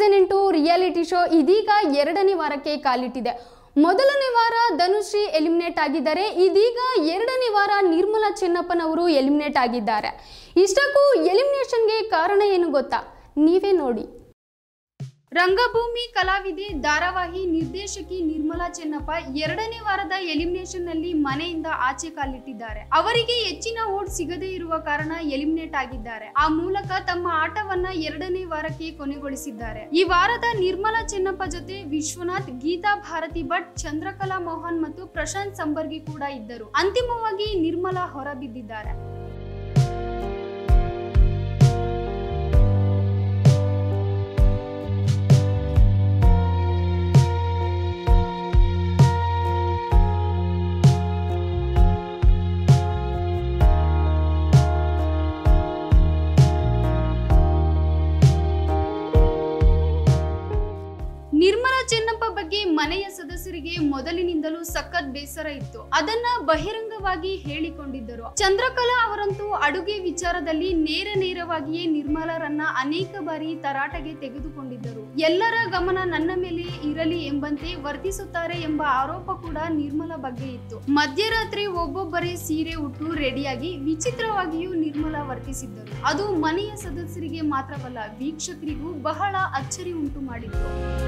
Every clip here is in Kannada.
ಸೀಸನ್ ಎಂಟು ರಿಯಾಲಿಟಿ ಶೋ ಇದೀಗ ಎರಡನೇ ವಾರಕ್ಕೆ ಕಾಲಿಟ್ಟಿದೆ ಮೊದಲನೇ ವಾರ ಧನುಶ್ರೀ ಎಲಿಮಿನೇಟ್ ಆಗಿದ್ದಾರೆ ಇದೀಗ ಎರಡನೇ ವಾರ ನಿರ್ಮಲಾ ಚೆನ್ನಪ್ಪನವರು ಎಲಿಮಿನೇಟ್ ಆಗಿದ್ದಾರೆ ಇಷ್ಟಕ್ಕೂ ಎಲಿಮಿನೇಷನ್ಗೆ ಕಾರಣ ಏನು ಗೊತ್ತಾ ನೀವೇ ನೋಡಿ ರಂಗಭೂಮಿ ಕಲಾವಿದೆ ಧಾರಾವಾಹಿ ನಿರ್ದೇಶಕಿ ನಿರ್ಮಲಾ ಚೆನ್ನಪ್ಪ ಎರಡನೇ ವಾರದ ಎಲಿಮಿನೇಷನ್ ನಲ್ಲಿ ಮನೆಯಿಂದ ಆಚೆ ಕಾಲಿಟ್ಟಿದ್ದಾರೆ ಅವರಿಗೆ ಹೆಚ್ಚಿನ ಓಟ್ ಸಿಗದೇ ಇರುವ ಕಾರಣ ಎಲಿಮಿನೇಟ್ ಆಗಿದ್ದಾರೆ ಆ ಮೂಲಕ ತಮ್ಮ ಆಟವನ್ನ ಎರಡನೇ ವಾರಕ್ಕೆ ಕೊನೆಗೊಳಿಸಿದ್ದಾರೆ ಈ ವಾರದ ನಿರ್ಮಲಾ ಚೆನ್ನಪ್ಪ ಜೊತೆ ವಿಶ್ವನಾಥ್ ಗೀತಾ ಭಾರತಿ ಭಟ್ ಚಂದ್ರಕಲಾ ಮೋಹನ್ ಮತ್ತು ಪ್ರಶಾಂತ್ ಸಂಬರ್ಗಿ ಕೂಡ ಇದ್ದರು ಅಂತಿಮವಾಗಿ ನಿರ್ಮಲಾ ಹೊರಬಿದ್ದಿದ್ದಾರೆ ನಿರ್ಮಲಾ ಚೆನ್ನಪ್ಪ ಬಗ್ಗೆ ಮನೆಯ ಸದಸ್ಯರಿಗೆ ಮೊದಲಿನಿಂದಲೂ ಸಖತ್ ಬೇಸರ ಇತ್ತು ಅದನ್ನ ಬಹಿರಂಗವಾಗಿ ಹೇಳಿಕೊಂಡಿದ್ದರು ಚಂದ್ರಕಲಾ ಅವರಂತೂ ಅಡುಗೆ ವಿಚಾರದಲ್ಲಿ ನೇರ ನೇರವಾಗಿಯೇ ನಿರ್ಮಲಾರನ್ನ ಅನೇಕ ಬಾರಿ ತರಾಟೆಗೆ ತೆಗೆದುಕೊಂಡಿದ್ದರು ಎಲ್ಲರ ಗಮನ ನನ್ನ ಮೇಲೆ ಇರಲಿ ಎಂಬಂತೆ ವರ್ತಿಸುತ್ತಾರೆ ಎಂಬ ಆರೋಪ ಕೂಡ ನಿರ್ಮಲಾ ಬಗ್ಗೆ ಇತ್ತು ಮಧ್ಯರಾತ್ರಿ ಒಬ್ಬೊಬ್ಬರೇ ಸೀರೆ ಉಟ್ಟು ರೆಡಿಯಾಗಿ ವಿಚಿತ್ರವಾಗಿಯೂ ನಿರ್ಮಲಾ ವರ್ತಿಸಿದ್ದರು ಅದು ಮನೆಯ ಸದಸ್ಯರಿಗೆ ಮಾತ್ರವಲ್ಲ ವೀಕ್ಷಕರಿಗೂ ಬಹಳ ಅಚ್ಚರಿ ಉಂಟು ಮಾಡಿತ್ತು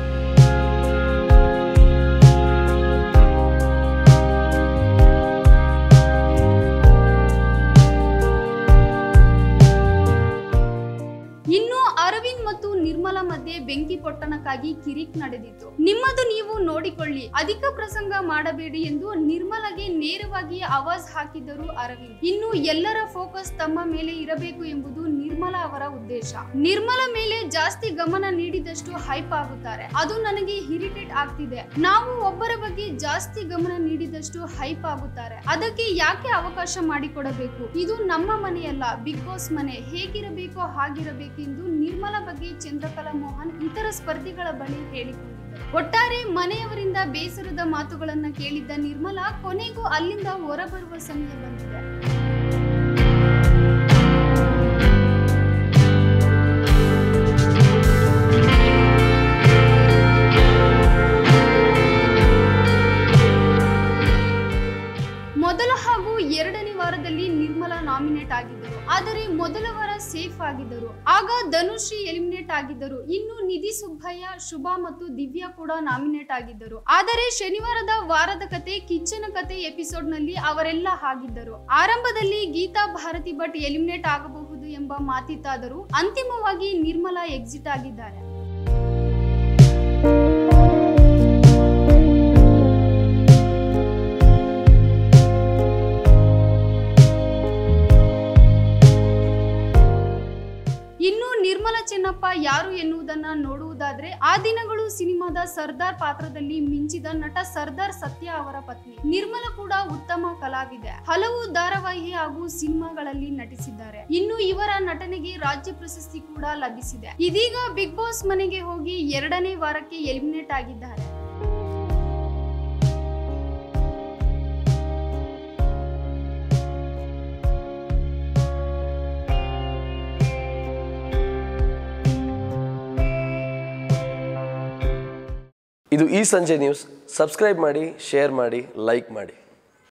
ಇನ್ನು ಅರವಿಂದ್ ಮತ್ತು ನಿರ್ಮಲಾ ಮಧ್ಯೆ ಬೆಂಕಿ ಪೊಟ್ಟಣಕ್ಕಾಗಿ ಕಿರಿಕ್ ನಡೆದಿತ್ತು ನಿಮ್ಮದು ನೀವು ನೋಡಿಕೊಳ್ಳಿ ಅಧಿಕ ಪ್ರಸಂಗ ಮಾಡಬೇಡಿ ಎಂದು ನಿರ್ಮಲಾಗೆ ನೇರವಾಗಿ ಆವಾಜ್ ಹಾಕಿದರು ಅರವಿಂದ್ ಇನ್ನು ಎಲ್ಲರ ಫೋಕಸ್ ತಮ್ಮ ಮೇಲೆ ಇರಬೇಕು ಎಂಬುದು ನಿರ್ಮಲಾ ಅವರ ಉದ್ದೇಶ ನಿರ್ಮಲಾ ಮೇಲೆ ಜಾಸ್ತಿ ಗಮನ ನೀಡಿದಷ್ಟು ಹೈಪ್ ಆಗುತ್ತಾರೆ ಅದು ನನಗೆ ಇರಿಟೇಟ್ ಆಗ್ತಿದೆ ನಾವು ಒಬ್ಬರ ಬಗ್ಗೆ ಜಾಸ್ತಿ ಗಮನ ನೀಡಿದಷ್ಟು ಹೈಪ್ ಆಗುತ್ತಾರೆ ಅದಕ್ಕೆ ಯಾಕೆ ಅವಕಾಶ ಮಾಡಿಕೊಡಬೇಕು ಇದು ನಮ್ಮ ಮನೆಯಲ್ಲ ಬಿಗ್ ಬಾಸ್ ಮನೆ ಹೇಗಿರಬೇಕೋ ಹಾಗಿರಬೇಕೆಂದು ನಿರ್ಮಲಾ ಬಗ್ಗೆ ಚಂದ್ರಕಲಾ ಮೋಹನ್ ಇತರ ಸ್ಪರ್ಧಿಗಳ ಬಳಿ ಹೇಳಿಕೊಂಡಿದ್ದರು ಒಟ್ಟಾರೆ ಮನೆಯವರಿಂದ ಬೇಸರದ ಮಾತುಗಳನ್ನ ಕೇಳಿದ್ದ ನಿರ್ಮಲಾ ಕೊನೆಗೂ ಅಲ್ಲಿಂದ ಹೊರಬರುವ ಸಮಯ ಬಂದಿದೆ ಮೊದಲ ಹಾಗೂ ಎರಡನೇ ವಾರದಲ್ಲಿ ನಿರ್ಮಲಾ ನಾಮಿನೇಟ್ ಆಗಿದ್ದರು ಆದರೆ ಮೊದಲ ವಾರ ಸೇಫ್ ಆಗಿದ್ದರು ಆಗ ಧನುಶ್ರೀ ಎಲಿಮಿನೇಟ್ ಆಗಿದ್ದರು ಇನ್ನು ನಿಧಿ ಸುಬ್ಬಯ್ಯ ಶುಭಾ ಮತ್ತು ದಿವ್ಯಾ ಕೂಡ ನಾಮಿನೇಟ್ ಆಗಿದ್ದರು ಆದರೆ ಶನಿವಾರದ ವಾರದ ಕತೆ ಕಿಚ್ಚನ ಕತೆ ಎಪಿಸೋಡ್ ನಲ್ಲಿ ಅವರೆಲ್ಲ ಆಗಿದ್ದರು ಆರಂಭದಲ್ಲಿ ಗೀತಾ ಭಾರತಿ ಭಟ್ ಎಲಿಮಿನೇಟ್ ಆಗಬಹುದು ಎಂಬ ಮಾತಿತ್ತಾದರೂ ಅಂತಿಮವಾಗಿ ನಿರ್ಮಲಾ ಎಕ್ಸಿಟ್ ಆಗಿದ್ದಾರೆ ಇನ್ನು ನಿರ್ಮಲಾ ಚೆನ್ನಪ್ಪ ಯಾರು ಎನ್ನುವುದನ್ನ ನೋಡುವುದಾದ್ರೆ ಆ ದಿನಗಳು ಸಿನಿಮಾದ ಸರ್ದಾರ್ ಪಾತ್ರದಲ್ಲಿ ಮಿಂಚಿದ ನಟ ಸರ್ದಾರ್ ಸತ್ಯ ಅವರ ಪತ್ನಿ ನಿರ್ಮಲಾ ಕೂಡ ಉತ್ತಮ ಕಲಾವಿದೆ ಹಲವು ಧಾರಾವಾಹಿ ಹಾಗೂ ಸಿನಿಮಾಗಳಲ್ಲಿ ನಟಿಸಿದ್ದಾರೆ ಇನ್ನು ಇವರ ನಟನೆಗೆ ರಾಜ್ಯ ಪ್ರಶಸ್ತಿ ಕೂಡ ಲಭಿಸಿದೆ ಇದೀಗ ಬಿಗ್ ಬಾಸ್ ಮನೆಗೆ ಹೋಗಿ ಎರಡನೇ ವಾರಕ್ಕೆ ಎಲಿಮಿನೇಟ್ ಆಗಿದ್ದಾರೆ ಇದು ಈ ಸಂಜೆ ನ್ಯೂಸ್ ಸಬ್ಸ್ಕ್ರೈಬ್ ಮಾಡಿ ಶೇರ್ ಮಾಡಿ ಲೈಕ್ ಮಾಡಿ